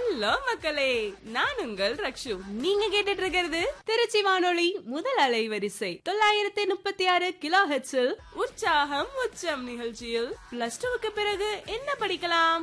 hello மக்களே நான் உங்கள் ரக்ஷு நீங்க கேட்டுட்டு இருக்கிறது திருச்சி வானொலி முதல் அலைவரிசை தொள்ளாயிரத்தி முப்பத்தி ஆறு கிலோ ஹெட்ஸில் உற்சாகம் உச்சம் நிகழ்ச்சியில் பிளஸ் டூவுக்கு பிறகு என்ன படிக்கலாம்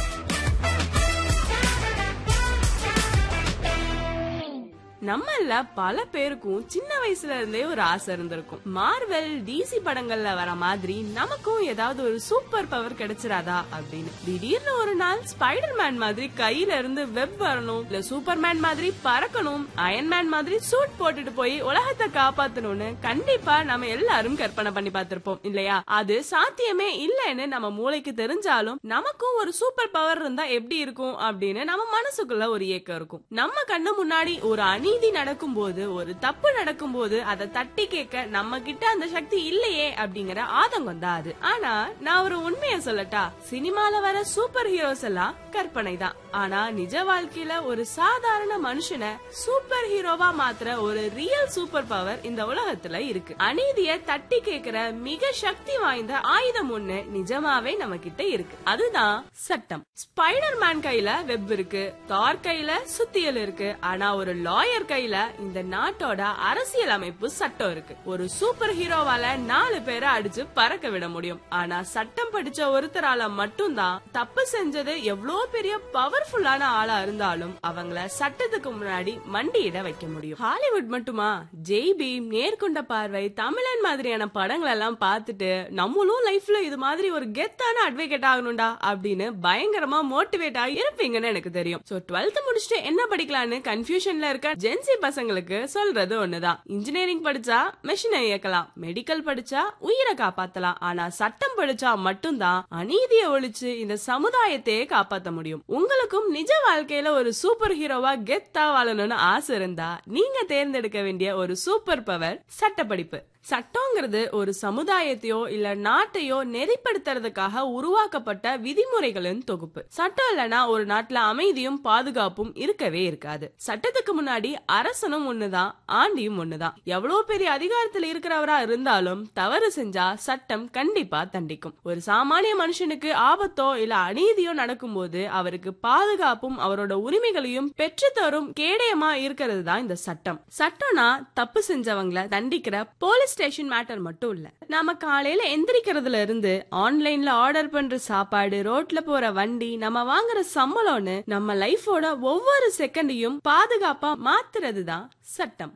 நம்மள பல பேருக்கும் சின்ன வயசுல இருந்தே ஒரு ஆசை இருந்திருக்கும் மார்வெல் டிசி படங்கள்ல வர மாதிரி நமக்கும் ஏதாவது ஒரு சூப்பர் பவர் கிடைச்சிராதா அப்படின்னு திடீர்னு ஒரு நாள் ஸ்பைடர் மேன் மாதிரி கையில இருந்து வெப் வரணும் இல்ல சூப்பர்மேன் மாதிரி பறக்கணும் அயன்மேன் மாதிரி சூட் போட்டுட்டு போய் உலகத்தை காப்பாத்தணும்னு கண்டிப்பா நம்ம எல்லாரும் கற்பனை பண்ணி பார்த்திருப்போம் இல்லையா அது சாத்தியமே இல்லைன்னு நம்ம மூளைக்கு தெரிஞ்சாலும் நமக்கும் ஒரு சூப்பர் பவர் இருந்தா எப்படி இருக்கும் அப்படின்னு நம்ம மனசுக்குள்ள ஒரு ஏக்கம் இருக்கும் நம்ம கண்ணு முன்னாடி ஒரு அநீதி நடக்கும் போது ஒரு தப்பு நடக்கும் போது அதை தட்டி கேட்க நம்ம கிட்ட அந்த சக்தி இல்லையே அப்படிங்கிற ஆதங்கம் தான் அது ஆனா நான் ஒரு உண்மையை சொல்லட்டா சினிமால வர சூப்பர் ஹீரோஸ் எல்லாம் கற்பனை தான் ஆனா நிஜ வாழ்க்கையில ஒரு சாதாரண மனுஷனை சூப்பர் ஹீரோவா மாத்துற ஒரு ரியல் சூப்பர் பவர் இந்த உலகத்துல இருக்கு அநீதிய தட்டி கேக்குற மிக சக்தி வாய்ந்த ஆயுதம் ஒண்ணு நிஜமாவே நம்ம கிட்ட இருக்கு அதுதான் சட்டம் ஸ்பைடர் மேன் கையில வெப் இருக்கு தார் கையில சுத்தியல் இருக்கு ஆனா ஒரு லாயர் கையில இந்த நாட்டோட அரசியல் அமைப்பு சட்டம் இருக்கு ஒரு சூப்பர் ஹீரோவால நாலு பேரை அடிச்சு பறக்க விட முடியும் ஆனா சட்டம் படிச்ச ஒருத்தரால மட்டும்தான் தப்பு செஞ்சது எவ்வளவு பெரிய பவர்ஃபுல்லான ஆளா இருந்தாலும் அவங்கள சட்டத்துக்கு முன்னாடி மண்டியிட வைக்க முடியும் ஹாலிவுட் மட்டுமா ஜெய் பீம் நேர்கொண்ட பார்வை தமிழன் மாதிரியான படங்கள் எல்லாம் பார்த்துட்டு நம்மளும் லைஃப்ல இது மாதிரி ஒரு கெத்தான அட்வொகேட் ஆகணும்டா அப்படின்னு பயங்கரமா மோட்டிவேட் ஆகி இருப்பீங்கன்னு எனக்கு தெரியும் சோ டுவெல்த் முடிச்சுட்டு என்ன படிக்கலாம்னு கன்ஃபியூஷன்ல இருக்க ஜென்சி பசங்களுக்கு சொல்றது ஒண்ணுதான் இன்ஜினியரிங் படிச்சா மெஷினை இயக்கலாம் மெடிக்கல் படிச்சா உயிரை காப்பாத்தலாம் ஆனா சட்டம் படிச்சா மட்டும்தான் அநீதியை ஒழிச்சு இந்த சமுதாயத்தையே காப்பாத்த முடியும் உங்களுக்கும் நிஜ வாழ்க்கையில ஒரு சூப்பர் ஹீரோவா கெத்தா வாழணும்னு ஆசை இருந்தா நீங்க தேர்ந்தெடுக்க வேண்டிய ஒரு சூப்பர் பவர் சட்டப்படிப்பு சட்டங்கிறது ஒரு சமுதாயத்தையோ இல்ல நாட்டையோ நெறிப்படுத்துறதுக்காக உருவாக்கப்பட்ட விதிமுறைகளின் தொகுப்பு சட்டம் இல்லனா ஒரு நாட்டுல அமைதியும் பாதுகாப்பும் இருக்கவே இருக்காது சட்டத்துக்கு முன்னாடி அரசனும் ஒண்ணுதான் ஆண்டியும் ஒண்ணுதான் எவ்வளவு பெரிய அதிகாரத்துல இருக்கிறவரா இருந்தாலும் தவறு செஞ்சா சட்டம் கண்டிப்பா தண்டிக்கும் ஒரு சாமானிய மனுஷனுக்கு ஆபத்தோ இல்ல அநீதியோ நடக்கும்போது அவருக்கு பாதுகாப்பும் அவரோட உரிமைகளையும் பெற்று தரும் கேடயமா இருக்கிறது தான் இந்த சட்டம் சட்டம்னா தப்பு செஞ்சவங்கள தண்டிக்கிற போலீஸ் ஸ்டேஷன் மேட்டர் மட்டும் இல்ல நாம காலையில எந்திரிக்கிறதுல இருந்து ஆன்லைன்ல ஆர்டர் பண்ற சாப்பாடு ரோட்ல போற வண்டி நம்ம வாங்குற சம்பளம்னு நம்ம லைஃபோட ஒவ்வொரு செகண்டையும் பாதுகாப்பா மாத்துறது தான் சட்டம்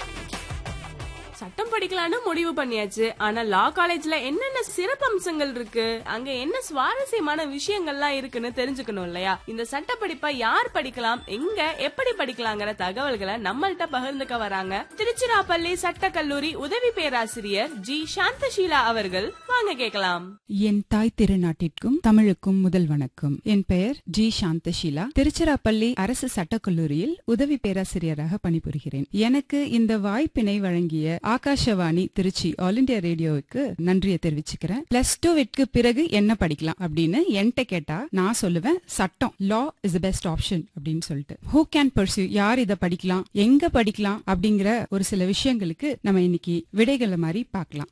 சட்டம் படிக்கலாம்னு முடிவு பண்ணியாச்சு ஆனா லா காலேஜ்ல என்னென்ன சிறப்பம்சங்கள் இருக்கு அங்க என்ன சுவாரஸ்யமான விஷயங்கள்லாம் இருக்குன்னு தெரிஞ்சுக்கணும் இல்லையா இந்த சட்ட படிப்பை யார் படிக்கலாம் எங்க எப்படி படிக்கலாங்கிற தகவல்களை நம்மள்ட்ட பகிர்ந்துக்க வராங்க திருச்சிராப்பள்ளி சட்ட கல்லூரி உதவி பேராசிரியர் ஜி சாந்தஷீலா அவர்கள் வாங்க கேட்கலாம் என் தாய் திருநாட்டிற்கும் தமிழுக்கும் முதல் வணக்கம் என் பெயர் ஜி சாந்தஷீலா திருச்சிராப்பள்ளி அரசு சட்டக்கல்லூரியில் உதவி பேராசிரியராக பணிபுரிகிறேன் எனக்கு இந்த வாய்ப்பினை வழங்கிய ஆகாஷவாணி திருச்சி ஆல் இண்டியா ரேடியோவுக்கு நன்றியை தெரிவிச்சுக்கிறேன் பிளஸ் டூவிற்கு பிறகு என்ன படிக்கலாம் அப்படின்னு என்கிட்ட கேட்டா நான் சொல்லுவேன் சட்டம் law is the best option அப்படின்னு சொல்லிட்டு ஹூ கேன் பர்சியூ யார் இதை படிக்கலாம் எங்க படிக்கலாம் அப்படிங்கிற ஒரு சில விஷயங்களுக்கு நம்ம இன்னைக்கு விடைகளை மாதிரி பார்க்கலாம்